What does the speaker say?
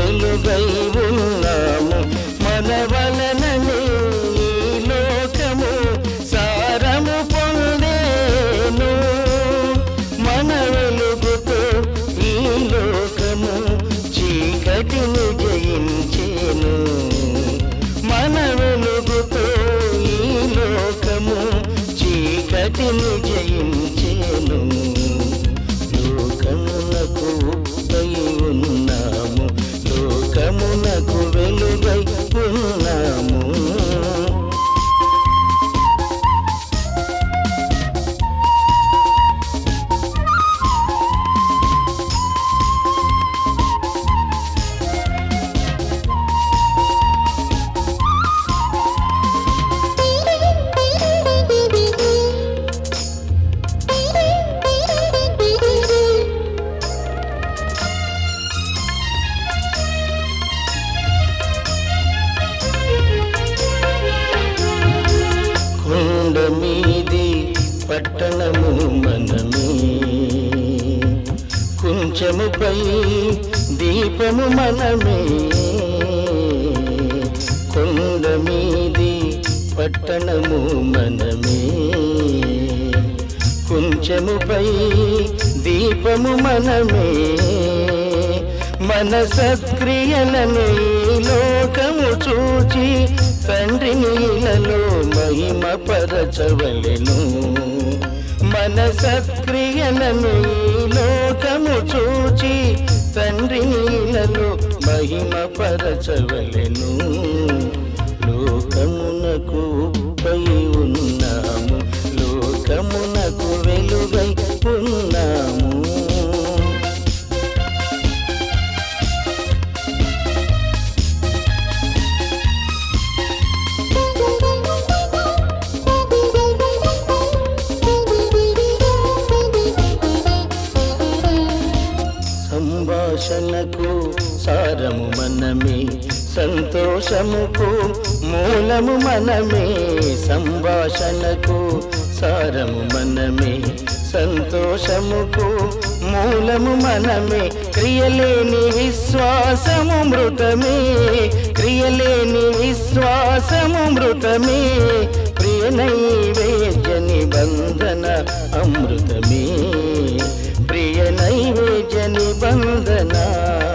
వెలుగై ఉన్నాము మన వలననే ఈ లోకము సారము పొందేను మన వెలుగుతో ఈ లోకము చీకటిని జయించేను మన వెలుగుతో ఈ లోకము చీకటిని జయించేను లోకమునకు ఉప్పై ఉన్నాము లోకమునకు వెలుగై ఉన్నాము కొండ మీది పట్టణము మనమే కుంచముపై దీపము మనమే కొండ మీది పట్టణము మనమే కుంచముపై దీపము మనమే మన సత్క్రియలను ఈ లోకము చూచి తండ్రి నీలలో మహిమ పరచవలెను మన సత్క్రియలను ఈ లోకము చూచి తండ్రి నీలలో మహిమ పరచవలెను లోకమునకు ఉప్పై ఉన్నాము లోకమునకు వెలుగై ఉన్నాము సంభాషణకు సారము మనమే సంతోషముకు మూలము మనమే సంభాషణకు సారము మనమే సంతోషముకు మూలము మనమే క్రియలేని విశ్వాసము మృతమే క్రియలేని విశ్వాసము మృతమే ప్రియ నైవేద్య నిబంధన అమృతమే ప్రియ నైవేద్య నిబంధన